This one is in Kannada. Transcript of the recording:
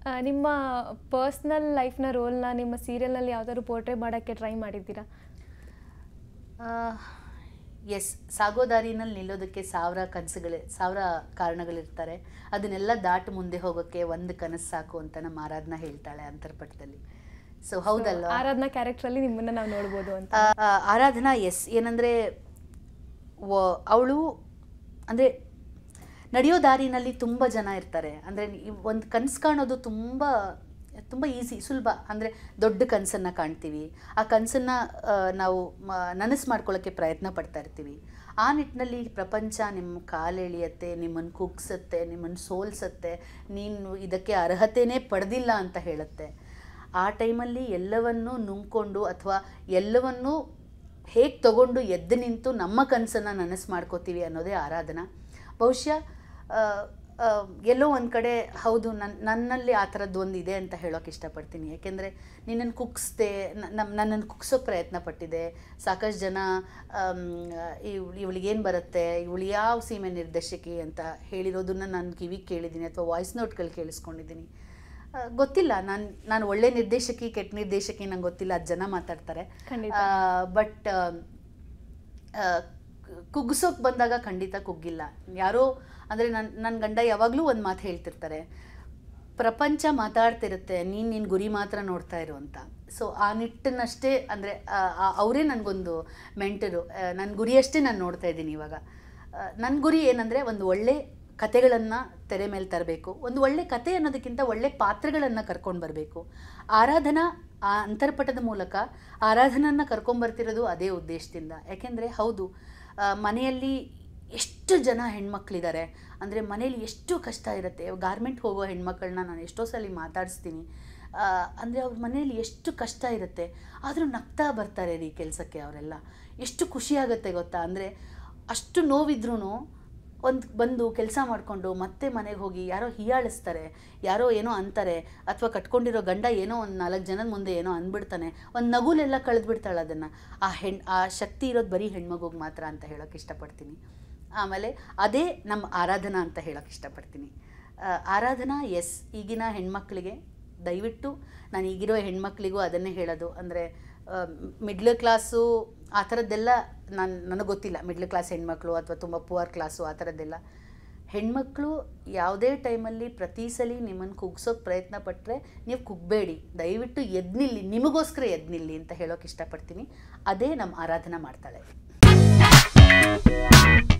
ಆ, ನಿಮ್ಮ ಪರ್ಸ್ನಲ್ ಲೈಫ್ನ ರೋಲ್ನ ನಿಮ್ಮ ಸೀರಿಯಲ್ನಲ್ಲಿ ಯಾವ್ದಾದ್ರು ಪೋರ್ಟ್ರೇ ಮಾಡೋಕ್ಕೆ ಟ್ರೈ ಮಾಡಿದ್ದೀರಾ ಎಸ್ ಸಾಗೋದಾರಿನಲ್ಲಿ ನಿಲ್ಲೋದಕ್ಕೆ ಸಾವಿರ ಕನಸುಗಳು ಸಾವಿರ ಕಾರಣಗಳಿರ್ತಾರೆ ಅದನ್ನೆಲ್ಲ ದಾಟು ಮುಂದೆ ಹೋಗೋಕ್ಕೆ ಒಂದು ಕನಸು ಸಾಕು ಅಂತ ನಮ್ಮ ಆರಾಧನಾ ಹೇಳ್ತಾಳೆ ಅಂತರ್ಪಟದಲ್ಲಿ ಸೊ ಹೌದಲ್ವಾ ಆರಾಧನಾ ಕ್ಯಾರೆಕ್ಟ್ರಲ್ಲಿ ನಿಮ್ಮನ್ನ ನಾವು ನೋಡ್ಬೋದು ಅಂತ ಆ, ಆ, ಆರಾಧನಾ ಎಸ್ ಏನಂದರೆ ಅವಳು ಅಂದರೆ ನಡೆಯೋ ದಾರಿನಲ್ಲಿ ತುಂಬ ಜನ ಇರ್ತಾರೆ ಅಂದರೆ ಒಂದು ಕನಸು ಕಾಣೋದು ತುಂಬ ತುಂಬ ಈಸಿ ಸುಲಭ ಅಂದರೆ ದೊಡ್ಡ ಕನಸನ್ನು ಕಾಣ್ತೀವಿ ಆ ಕನಸನ್ನು ನಾವು ಮ- ನನಸು ಮಾಡ್ಕೊಳ್ಳೋಕ್ಕೆ ಪ್ರಯತ್ನ ಪಡ್ತಾ ಇರ್ತೀವಿ ಆ ನಿಟ್ಟಿನಲ್ಲಿ ಪ್ರಪಂಚ ನಿಮ್ಮ ಕಾಲೆಳೆಯತ್ತೆ ನಿಮ್ಮನ್ನು ಕುಗ್ಸತ್ತೆ ನಿಮ್ಮನ್ನು ಸೋಲ್ಸತ್ತೆ ನೀನು ಇದಕ್ಕೆ ಅರ್ಹತೆನೇ ಪಡೆದಿಲ್ಲ ಅಂತ ಹೇಳುತ್ತೆ ಆ ಟೈಮಲ್ಲಿ ಎಲ್ಲವನ್ನೂ ನುಂಗ್ಕೊಂಡು ಅಥವಾ ಎಲ್ಲವನ್ನೂ ಹೇಗೆ ತಗೊಂಡು ಎದ್ದು ನಿಂತು ನಮ್ಮ ಕನಸನ್ನು ನನಸು ಮಾಡ್ಕೋತೀವಿ ಅನ್ನೋದೇ ಆರಾಧನಾ ಬಹುಶಃ ಆ, ಆ, ಎಲ್ಲೋ ಒಂದು ಕಡೆ ಹೌದು ನನ್ನ ನನ್ನಲ್ಲಿ ಆ ಥರದ್ದು ಒಂದು ಇದೆ ಅಂತ ಹೇಳೋಕೆ ಇಷ್ಟಪಡ್ತೀನಿ ಯಾಕೆಂದರೆ ನಿನ್ನನ್ನು ಕುಗ್ಸ್ದೆ ನಮ್ಮ ನನ್ನನ್ನು ಕುಗ್ಸೋಕೆ ಪ್ರಯತ್ನ ಪಟ್ಟಿದೆ ಸಾಕಷ್ಟು ಜನ ಇವ್ ಇವಳಿಗೇನು ಬರುತ್ತೆ ಇವಳು ಯಾವ ಸೀಮೆ ನಿರ್ದೇಶಕಿ ಅಂತ ಹೇಳಿರೋದನ್ನ ನಾನು ಕಿವಿಗೆ ಕೇಳಿದ್ದೀನಿ ಅಥವಾ ವಾಯ್ಸ್ ನೋಟ್ಗಳು ಕೇಳಿಸ್ಕೊಂಡಿದ್ದೀನಿ ಆ, ಗೊತ್ತಿಲ್ಲ ನಾನು ನಾನು ಒಳ್ಳೆ ನಿರ್ದೇಶಕಿ ಕೆಟ್ಟ ನಿರ್ದೇಶಕಿ ನಂಗೆ ಗೊತ್ತಿಲ್ಲ ಅದು ಜನ ಮಾತಾಡ್ತಾರೆ ಖಂಡಿತ. ಬಟ್ ಕುಗ್ಸೋಕೆ ಬಂದಾಗ ಖಂಡಿತ ಕುಗ್ಗಿಲ್ಲ ಯಾರೋ ಅಂದರೆ ನನ್ನ ನನ್ನ ಗಂಡ ಯಾವಾಗಲೂ ಒಂದು ಮಾತು ಹೇಳ್ತಿರ್ತಾರೆ ಪ್ರಪಂಚ ಮಾತಾಡ್ತಿರುತ್ತೆ ನೀನು ನಿನ್ನ ಗುರಿ ಮಾತ್ರ ನೋಡ್ತಾ ಇರು ಅಂತ ಸೊ ಆ ನಿಟ್ಟನ್ನಷ್ಟೇ ಅಂದರೆ ಅವರೇ ನನಗೊಂದು ಮೆಂಟರು ನನ್ನ ಗುರಿಯಷ್ಟೇ ನಾನು ನೋಡ್ತಾ ಇದ್ದೀನಿ ಇವಾಗ ನನ್ನ ಗುರಿ ಏನಂದರೆ ಒಂದು ಒಳ್ಳೆ ಕತೆಗಳನ್ನು ತೆರೆ ಮೇಲೆ ತರಬೇಕು ಒಂದು ಒಳ್ಳೆ ಕತೆ ಅನ್ನೋದಕ್ಕಿಂತ ಒಳ್ಳೆ ಪಾತ್ರಗಳನ್ನು ಕರ್ಕೊಂಡು ಬರಬೇಕು ಆರಾಧನಾ ಆ ಅಂತರ್ಪಟದ ಮೂಲಕ ಆರಾಧನನ್ನ ಕರ್ಕೊಂಬರ್ತಿರೋದು ಅದೇ ಉದ್ದೇಶದಿಂದ ಯಾಕೆಂದರೆ ಹೌದು ಆ, ಮನೆಯಲ್ಲಿ ಎಷ್ಟು ಜನ ಹೆಣ್ಮಕ್ಳಿದ್ದಾರೆ ಅಂದರೆ ಮನೇಲಿ ಎಷ್ಟು ಕಷ್ಟ ಇರುತ್ತೆ ಗಾರ್ಮೆಂಟ್ ಹೋಗೋ ಹೆಣ್ಮಕ್ಳನ್ನ ನಾನು ಎಷ್ಟೋ ಸಲ ಮಾತಾಡಿಸ್ತೀನಿ ಅಂದರೆ ಅವ್ರ ಮನೇಲಿ ಎಷ್ಟು ಕಷ್ಟ ಇರುತ್ತೆ ಆದರೂ ನಗ್ತಾ ಬರ್ತಾರೆ ರೀ ಕೆಲಸಕ್ಕೆ ಅವರೆಲ್ಲ ಎಷ್ಟು ಖುಷಿ ಆಗುತ್ತೆ ಗೊತ್ತಾ ಅಂದರೆ ಅಷ್ಟು ನೋವಿದ್ರೂ ಒಂದು ಬಂದು ಕೆಲಸ ಮಾಡಿಕೊಂಡು ಮತ್ತೆ ಮನೆಗೆ ಹೋಗಿ ಯಾರೋ ಹೀಯಾಳಿಸ್ತಾರೆ ಯಾರೋ ಏನೋ ಅಂತಾರೆ ಅಥವಾ ಕಟ್ಕೊಂಡಿರೋ ಗಂಡ ಏನೋ ಒಂದು ನಾಲ್ಕು ಜನದ ಮುಂದೆ ಏನೋ ಅಂದ್ಬಿಡ್ತಾನೆ ಒಂದು ನಗುಲೆಲ್ಲ ಕಳೆದ್ಬಿಡ್ತಾಳೆ ಅದನ್ನು ಆ ಹೆಣ್ ಆ ಶಕ್ತಿ ಇರೋದು ಬರೀ ಹೆಣ್ಮಗುಗೆ ಮಾತ್ರ ಅಂತ ಹೇಳೋಕೆ ಇಷ್ಟಪಡ್ತೀನಿ ಆಮೇಲೆ ಅದೇ ನಮ್ಮ ಆರಾಧನಾ ಅಂತ ಹೇಳೋಕೆ ಇಷ್ಟಪಡ್ತೀನಿ ಆ, ಆರಾಧನಾ ಎಸ್ ಈಗಿನ ಹೆಣ್ಮಕ್ಳಿಗೆ ದಯವಿಟ್ಟು ನಾನು ಈಗಿರೋ ಹೆಣ್ಮಕ್ಳಿಗೂ ಅದನ್ನೇ ಹೇಳೋದು ಅಂದರೆ ಮಿಡ್ಲ್ ಕ್ಲಾಸು ಆ ಥರದ್ದೆಲ್ಲ ನಾನು ನನಗೆ ಗೊತ್ತಿಲ್ಲ ಮಿಡ್ಲ್ ಕ್ಲಾಸ್ ಹೆಣ್ಮಕ್ಳು ಅಥವಾ ತುಂಬ ಪುವರ್ ಕ್ಲಾಸು ಆ ಥರದ್ದೆಲ್ಲ ಹೆಣ್ಮಕ್ಳು ಯಾವುದೇ ಟೈಮಲ್ಲಿ ಪ್ರತಿ ಸಲ ನಿಮ್ಮನ್ನು ಕುಗ್ಸೋಕೆ ಪ್ರಯತ್ನ ಪಟ್ಟರೆ ನೀವು ಕುಗ್ಬೇಡಿ ದಯವಿಟ್ಟು ಎದ್ದು ನಿಲ್ಲಿ ನಿಮಗೋಸ್ಕರ ಎದ್ದು ನಿಲ್ಲಿ ಅಂತ ಹೇಳೋಕೆ ಇಷ್ಟಪಡ್ತೀನಿ ಅದೇ ನಮ್ಮ ಆರಾಧನಾ ಮಾಡ್ತಾಳೆ